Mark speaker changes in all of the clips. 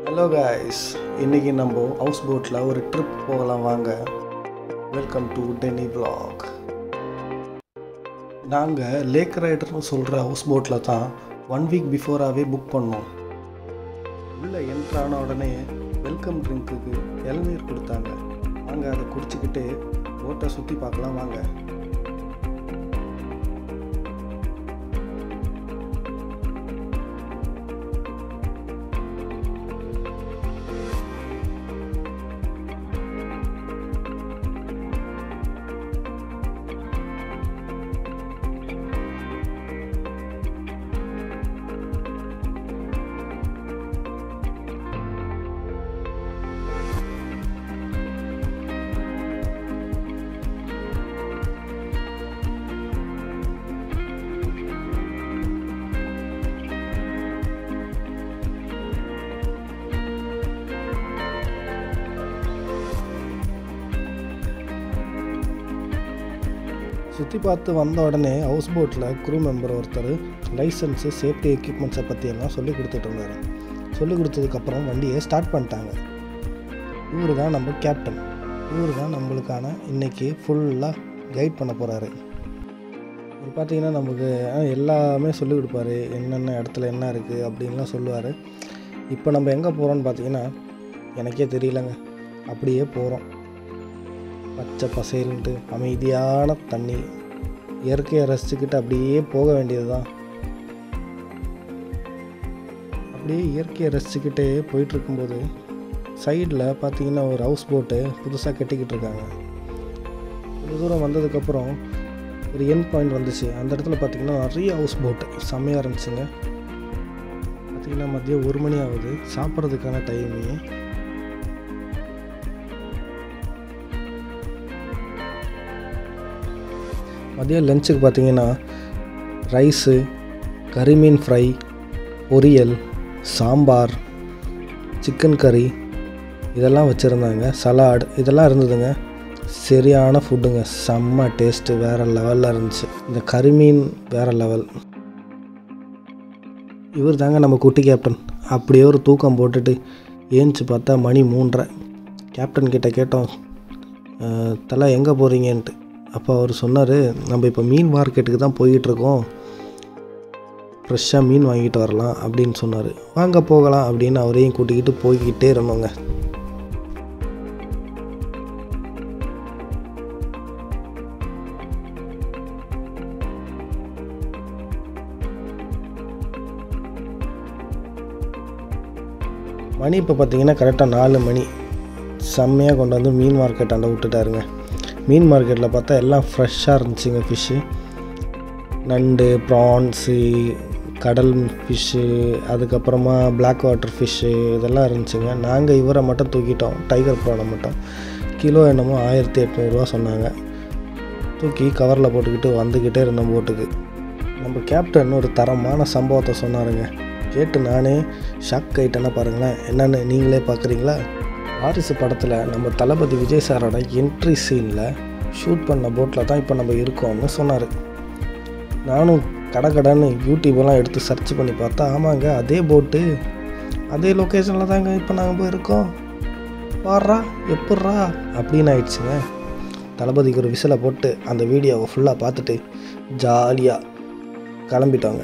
Speaker 1: hello guys இன்றைக்கி நம்ம house போட்டில் ஒரு ட்ரிப் போகலாம் வாங்க வெல்கம் டு டெனி vlog நாங்கள் லேக் ரைடர்னு சொல்கிற ஹவுஸ் போட்டில் தான் ஒன் வீக் பிஃபோராகவே புக் பண்ணோம் உள்ளே என்ட்ரான உடனே வெல்கம் ட்ரிங்க்குக்கு இளநீர் கொடுத்தாங்க வாங்க அதை குடிச்சிக்கிட்டு போட்டை சுற்றி பார்க்கலாம் வாங்க சுற்றி பார்த்து வந்த உடனே ஹவுஸ் போட்டில் குரூ மெம்பர் ஒருத்தர் லைசன்ஸு சேஃப்டி எக்யூப்மெண்ட்ஸை பற்றி எல்லாம் சொல்லி கொடுத்துட்டு இருந்தார் சொல்லி கொடுத்ததுக்கப்புறம் வண்டியை ஸ்டார்ட் பண்ணிட்டாங்க இவர் தான் நம்ம கேப்டன் இவர் தான் நம்மளுக்கான இன்றைக்கி ஃபுல்லாக கைட் பண்ண போகிறாரு இவர் பார்த்தீங்கன்னா நமக்கு அஹ், எல்லாமே சொல்லி கொடுப்பாரு என்னென்ன இடத்துல என்ன இருக்குது அப்படின்லாம் சொல்லுவார் இப்போ நம்ம எங்கே போகிறோம்னு பார்த்தீங்கன்னா எனக்கே தெரியலங்க அப்படியே போகிறோம் பச்சை பசேல்ன்ட்டு அமைதியான தண்ணி இயற்கையை ரசிச்சுக்கிட்டு அப்படியே போக வேண்டியது தான் அப்படியே இயற்கையை ரசிச்சுக்கிட்டே போயிட்டுருக்கும்போது சைடில் பார்த்தீங்கன்னா ஒரு ஹவுஸ் போட்டு புதுசாக கட்டிக்கிட்டு இருக்காங்க கொஞ்ச தூரம் வந்ததுக்கப்புறம் ஒரு என் பாயிண்ட் வந்துச்சு அந்த இடத்துல பார்த்தீங்கன்னா நிறைய ஹவுஸ் போட்டு செம்மையாக இருந்துச்சுங்க பார்த்தீங்கன்னா மதியம் ஒரு மணி ஆகுது சாப்பிட்றதுக்கான டைமு மதியம் லஞ்சுக்கு பார்த்தீங்கன்னா ரைஸு கறிமீன் ஃப்ரை பொரியல் சாம்பார் சிக்கன் கறி இதெல்லாம் வச்சுருந்தாங்க சலாட் இதெல்லாம் இருந்ததுங்க சரியான ஃபுட்டுங்க செம்ம டேஸ்ட்டு வேறு லெவலில் இருந்துச்சு இந்த கறிமீன் வேறு லெவல் இவர் தாங்க நம்ம குட்டி கேப்டன் அப்படியே ஒரு தூக்கம் போட்டுட்டு ஏஞ்சி பார்த்தா மணி மூன்றரை கேப்டன் கிட்ட கேட்டோம் "அஹ், தலை எங்கே போகிறீங்கன்ட்டு அப்போ அவர் சொன்னார் நம்ம இப்போ மீன் மார்க்கெட்டுக்கு தான் போய்கிட்டு இருக்கோம் ஃப்ரெஷ்ஷாக மீன் வாங்கிட்டு வரலாம் அப்படின்னு சொன்னார் வாங்க போகலாம் அப்படின்னு அவரையும் கூட்டிக்கிட்டு போய்கிட்டே இருந்தோங்க மணி இப்போ பார்த்தீங்கன்னா கரெக்டாக நாலு மணி செம்மையாக கொண்டு வந்து மீன் மார்க்கெட் அண்டை விட்டுட்டாருங்க மீன் மார்க்கெட்டில் பார்த்தா எல்லாம் ஃப்ரெஷ்ஷாக இருந்துச்சுங்க ஃபிஷ்ஷு நண்டு ப்ரான்ஸு கடல் ஃபிஷ்ஷு அதுக்கப்புறமா Black வாட்டர் ஃபிஷ்ஷு இதெல்லாம் இருந்துச்சுங்க நாங்கள் இவரை மட்டும் தூக்கிட்டோம் டைகர் ப்ரானை மட்டும் கிலோ என்னமோ ஆயிரத்தி எட்நூறுரூவா சொன்னாங்க தூக்கி கவரில் போட்டுக்கிட்டு வந்துக்கிட்டே இருந்தோம் போட்டுக்கு நம்ம கேப்டன் ஒரு தரமான சம்பவத்தை சொன்னாருங்க கேட்டு நானே ஷாக் ஆகிட்டேன்னா பாருங்களேன் என்னென்னு நீங்களே பார்க்குறீங்களா வாரிசு படத்தில் நம்ம தளபதி விஜய் சாரோட என்ட்ரி சீனில் ஷூட் பண்ண போட்டில் தான் இப்போ நம்ம இருக்கோம்னு சொன்னார் நானும் கடை கடைன்னு யூடியூபெல்லாம் எடுத்து சர்ச் பண்ணி பார்த்தா ஆமாங்க அதே போட்டு அதே லொக்கேஷனில் தாங்க இப்போ நாங்கள் போய் இருக்கோம் பாடுறா எப்புட்றா அப்படின்னு ஆயிடுச்சுங்க தளபதிக்கு ஒரு விசிலை போட்டு அந்த வீடியோவை ஃபுல்லாக பார்த்துட்டு ஜாலியாக கிளம்பிட்டோங்க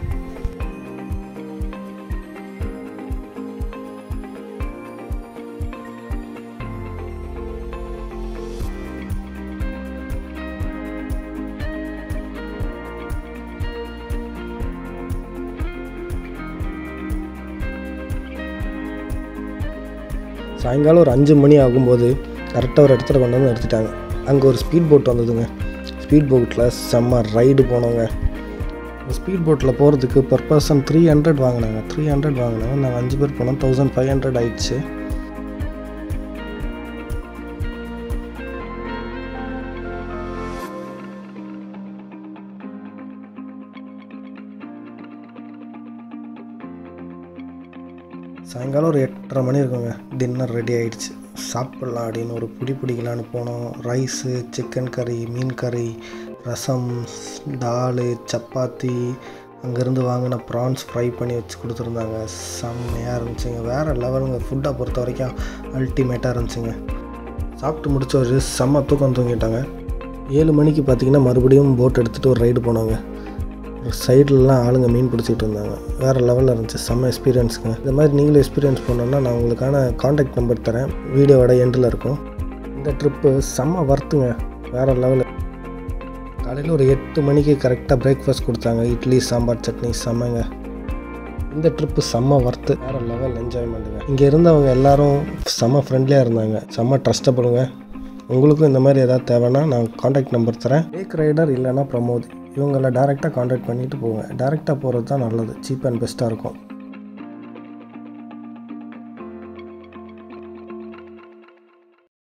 Speaker 1: சாயங்காலம் ஒரு அஞ்சு மணி ஆகும்போது கரெக்டாக ஒரு இடத்துல கொண்டு வந்து நிறுத்திட்டாங்க அங்கே ஒரு ஸ்பீட் போட் வந்ததுங்க ஸ்பீட் போட்டில் செம்ம ரைடு போனோங்க ஸ்பீட் போட்டில் போகிறதுக்கு பர் பர்சன் த்ரீ ஹண்ட்ரட் வாங்கினாங்க த்ரீ ஹண்ட்ரட் வாங்கினாங்க நாங்கள் அஞ்சு பேர் போனோம் தௌசண்ட் ஃபைவ் ஹண்ட்ரட் ஆயிடுச்சு சாயங்காலம் ஒரு எட்டரை மணி இருக்குங்க டின்னர் ரெடி ஆயிடுச்சு சாப்பிட்லாம் அப்படின்னு ஒரு புடி பிடிக்கலான்னு போனோம் ரைஸு சிக்கன் கறி மீன் கறி ரசம் தால் சப்பாத்தி அங்கேருந்து வாங்கின ப்ரான்ஸ் ஃப்ரை பண்ணி வச்சு கொடுத்துருந்தாங்க செம்மையாக இருந்துச்சுங்க வேறு லெவலுங்க ஃபுட்டை பொறுத்த வரைக்கும் அல்டிமேட்டாக இருந்துச்சுங்க சாப்பிட்டு முடிச்ச ஒரு செம்ம தூக்கம் தூங்கிட்டாங்க ஏழு மணிக்கு பார்த்தீங்கன்னா மறுபடியும் போட் எடுத்துகிட்டு ஒரு ரைடு போனாங்க ஒரு சைட்லலாம் ஆளுங்க மீன் பிடிச்சிட்டு இருந்தாங்க வேறு லெவலில் இருந்துச்சு செம்ம எக்ஸ்பீரியன்ஸுங்க இந்த மாதிரி நீங்களும் எக்ஸ்பீரியன்ஸ் பண்ணோன்னா நான் உங்களுக்கான காண்டாக்ட் நம்பர் தரேன் வீடியோவோட எண்டில் இருக்கும் இந்த ட்ரிப்பு செம்ம வர்த்துங்க வேறு லெவலு காலையில் ஒரு எட்டு மணிக்கு கரெக்டாக பிரேக்ஃபாஸ்ட் கொடுத்தாங்க இட்லி சாம்பார் சட்னி செம்மங்க இந்த ட்ரிப்பு செம்ம ஒர்த்து வேறு லெவல் என்ஜாய்மெண்ட்டுங்க இங்கே இருந்தவங்க எல்லாரும் செம்ம ஃப்ரெண்ட்லியாக இருந்தாங்க செம்ம ட்ரஸ்டபுளுங்க உங்களுக்கும் இந்த மாதிரி ஏதாவது தேவைன்னா நான் காண்டாக்ட் நம்பர் தரேன் பேக் ரைடர் இல்லைன்னா ப்ரமோத் இவங்கள டேரெக்டாக காண்டாக்ட் பண்ணிவிட்டு போங்க டேரெக்டாக போகிறது தான் நல்லது சீப் அண்ட் பெஸ்ட்டாக இருக்கும்